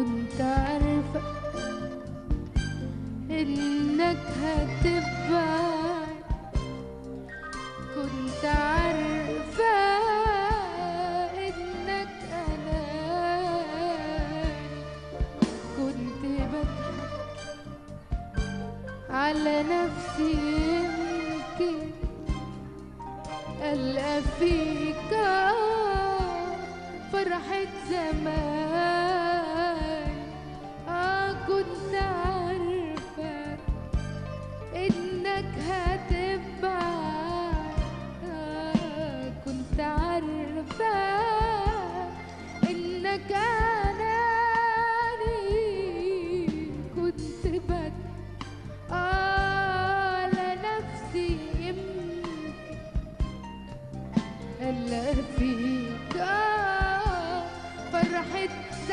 كنت عارفة إنك هتبعد كنت عارفة إنك أناني كنت بضحك على نفسي يمكن ألقى فيك فرحة زمان آه كنت عارفة إنك هتبعد آه كنت عارفة إنك أناني كنت بضحك على نفسي يمكن هلا فيك آه فرحة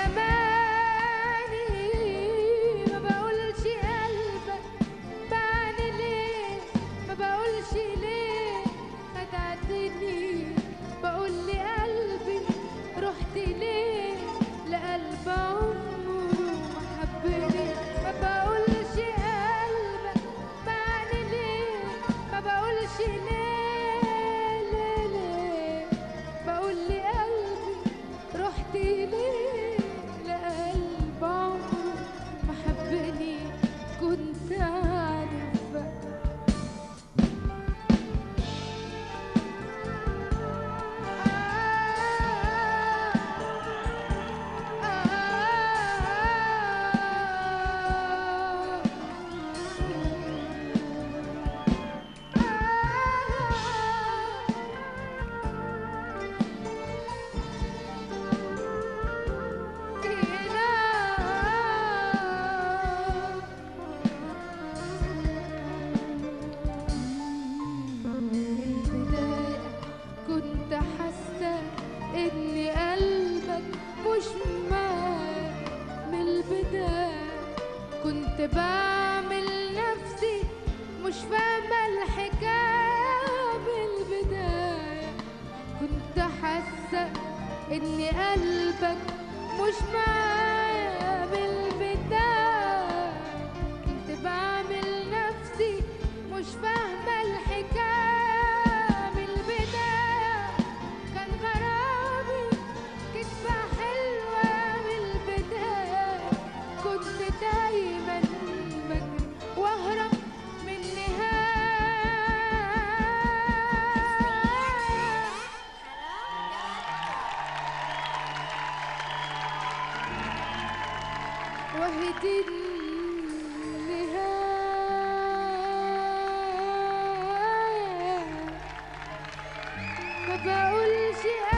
زماني ما بقولش قلبك بعني ليه ما بقولش ليه خدعتني بقول لي قلبي رحت ليه لقلب عمره ما حبني ما بقولش قلبك بعني ليه ما بقولش ليه ليه ليه بقول لي قلبي رحت ليه لقلب عمره ما حبني كنت عارفة البداية كنت حاسة إن قلبك مش معايا من البداية كنت بعمل نفسي مش فاهمة الحكاية بالبداية كنت حاسة إن قلبك مش معايا بالبداية كنت بعمل نفسي مش فاهمة الحكاية من البداية كان غرامي كدبة حلوة من البداية كنت دايما بجري واهرب من النهاية وهدي النهاية ما بقولش